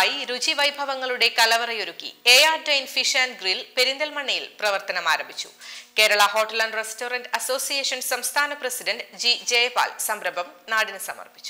വിഭവങ്ങൾക്കായി രുചി വൈഭവങ്ങളുടെ കലവറയൊരുക്കി A R dine fish and grill പെരിന്തൽമണ്ണയിൽ പ്രവർത്തനം ആരംഭിച്ചു Kerala hotel and restaurant association സംസ്ഥാന പ്രസിഡന്റ് ജി ജയപാൽ സംരംഭം നാടിന് സമർപ്പിച്ചു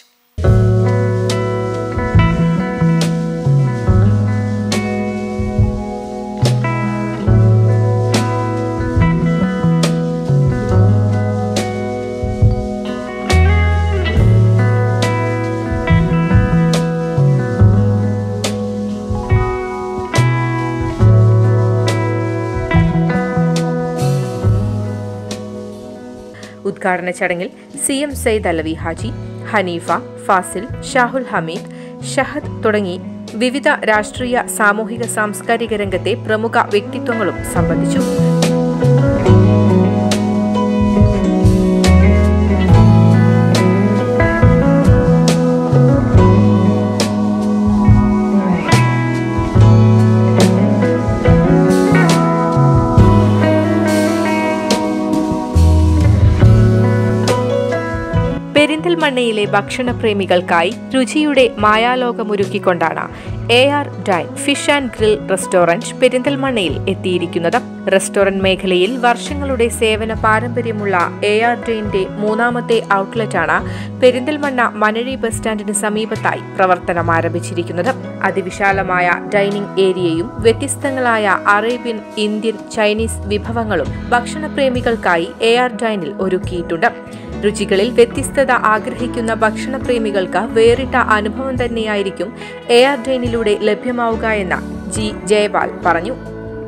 ഉദ്ഘാടന ചടങ്ങിൽ സി എം സയ്യിദ് അലവി ഹാജി ഹനീഫ ഫാസിൽ ഷാഹുൽ ഹമീദ് ഷഹദ് തുടങ്ങി വിവിധ രാഷ്ട്രീയ സാമൂഹിക സാംസ്കാരിക രംഗത്തെ പ്രമുഖ വ്യക്തിത്വങ്ങളും സംബന്ധിച്ചു പെരിന്തൽമണ്ണയിലെ ഭക്ഷണപ്രേമികൾക്കായി രുചിയുടെ മായാലോകമൊരുക്കിക്കൊണ്ടാണ് A R dine fish and grill restaurant പെരിന്തൽമണ്ണയിൽ എത്തിയിരിക്കുന്നത് റെസ്റ്റോറന്റ് മേഖലയിൽ വർഷങ്ങളുടെ സേവന പാരമ്പര്യമുള്ള എ ആർ ഡൈന്റെ മൂന്നാമത്തെ ഔട്ട്ലെറ്റാണ് പെരിന്തൽമണ്ണ മനഴി ബസ് സ്റ്റാൻഡിന് സമീപത്തായി പ്രവർത്തനം ആരംഭിച്ചിരിക്കുന്നത് അതിവിശാലമായ ഡൈനിംഗ് ഏരിയയും വ്യത്യസ്തങ്ങളായ അറേബ്യൻ ഇന്ത്യൻ ചൈനീസ് വിഭവങ്ങളും ഭക്ഷണപ്രേമികൾക്കായി എ ആർ ഡൈനിൽ ഒരുക്കിയിട്ടുണ്ട് രുചികളിൽ വ്യത്യസ്തത ആഗ്രഹിക്കുന്ന ഭക്ഷണപ്രേമികൾക്ക് വേറിട്ട അനുഭവം തന്നെയായിരിക്കും എ ആർ ഡൈനിലൂടെ ലഭ്യമാവുക എന്ന് ജി ജയപാൽ പറഞ്ഞു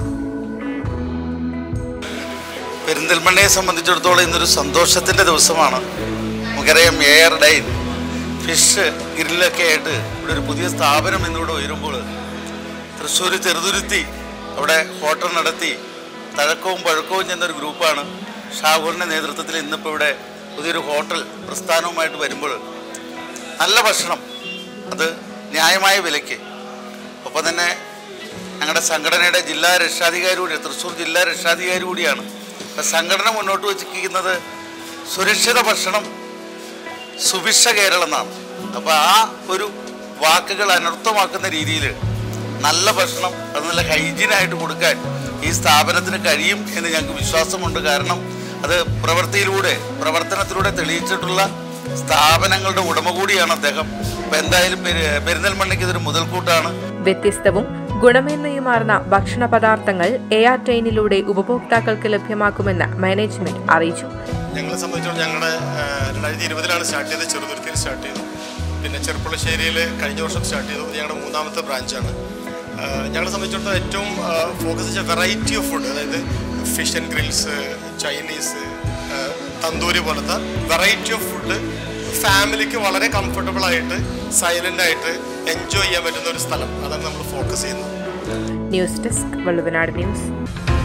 പെരിന്തൽമണ്ണയെ സംബന്ധിച്ചിടത്തോളം ഇന്നൊരു സന്തോഷത്തിൻ്റെ ദിവസമാണ് നമുക്കറിയാം എയർ ഡൈൻ ഫിഷ് ഗ്രില്ലൊക്കെ ആയിട്ട് ഇവിടെ ഒരു പുതിയ സ്ഥാപനം ഇന്നിവിടെ ഉയരുമ്പോൾ തൃശ്ശൂർ ചെറുതുരുത്തി അവിടെ ഹോട്ടൽ നടത്തി തഴക്കവും പഴക്കവും ചെന്നൊരു ഗ്രൂപ്പാണ് ഷാഹുലിൻ്റെ നേതൃത്വത്തിൽ ഇന്നിപ്പോൾ ഇവിടെ പുതിയൊരു ഹോട്ടൽ പ്രസ്ഥാനവുമായിട്ട് വരുമ്പോൾ നല്ല ഭക്ഷണം അത് ന്യായമായ വിലയ്ക്ക് ഒപ്പം തന്നെ ഞങ്ങളുടെ സംഘടനയുടെ ജില്ലാ രക്ഷാധികാരി കൂടി തൃശ്ശൂർ ജില്ലാ രക്ഷാധികാരി കൂടിയാണ് അപ്പം സംഘടന മുന്നോട്ട് വച്ചിരിക്കുന്നത് സുരക്ഷിത ഭക്ഷണം സുഭിക്ഷ കേരളം എന്നാണ് അപ്പോൾ ആ ഒരു വാക്കുകൾ അനർത്ഥമാക്കുന്ന രീതിയിൽ നല്ല ഭക്ഷണം അത് നല്ല ഹൈജീനായിട്ട് കൊടുക്കാൻ ഈ സ്ഥാപനത്തിന് കഴിയും എന്ന് ഞങ്ങൾക്ക് വിശ്വാസമുണ്ട് കാരണം അത് പ്രവൃത്തിയിലൂടെ പ്രവർത്തനത്തിലൂടെ തെളിയിച്ചിട്ടുള്ള സ്ഥാപനങ്ങളുടെ ഉടമ കൂടിയാണ് അദ്ദേഹം അപ്പം എന്തായാലും പെരു പെരിന്തൽമണ്ണയ്ക്ക് ഇതൊരു മുതൽക്കൂട്ടാണ് വ്യത്യസ്തവും ഗുണമേന്മയുമാർന്ന ഭക്ഷണ പദാർത്ഥങ്ങൾ എ ആർ ട്രെയിനിലൂടെ ഉപഭോക്താക്കൾക്ക് ലഭ്യമാക്കുമെന്ന് മാനേജ്മെന്റ് അറിയിച്ചു ഞങ്ങളെ സംബന്ധിച്ചിടത്തോളം ഞങ്ങളുടെ രണ്ടായിരത്തി ഇരുപതിലാണ് സ്റ്റാർട്ട് ചെയ്തത് ചെറുതുരുത്തിയിൽ സ്റ്റാർട്ട് ചെയ്തു പിന്നെ ചെറുപ്പുളശ്ശേരിയിൽ കഴിഞ്ഞ വർഷം സ്റ്റാർട്ട് ചെയ്തു ഇത് ഞങ്ങളുടെ മൂന്നാമത്തെ ബ്രാഞ്ചാണ് ഞങ്ങളെ സംബന്ധിച്ചിടത്തോളം ഏറ്റവും ഫോക്കസ് വെച്ച വെറൈറ്റി ഓഫ് ഫുഡ് അതായത് fish and grills Chinese tandoori പോലത്തെ വെറൈറ്റി ഓഫ് ഫുഡ് ഫാമിലിക്ക് വളരെ കംഫർട്ടബിൾ ആയിട്ട് സൈലൻ്റ് ആയിട്ട് എൻജോയ് ചെയ്യാൻ പറ്റുന്ന ഒരു സ്ഥലം അതാണ് നമ്മൾ ഫോക്കസ് ചെയ്യുന്നത് ന്യൂസ് ഡെസ്ക് വള്ളുവനാട് ന്യൂസ്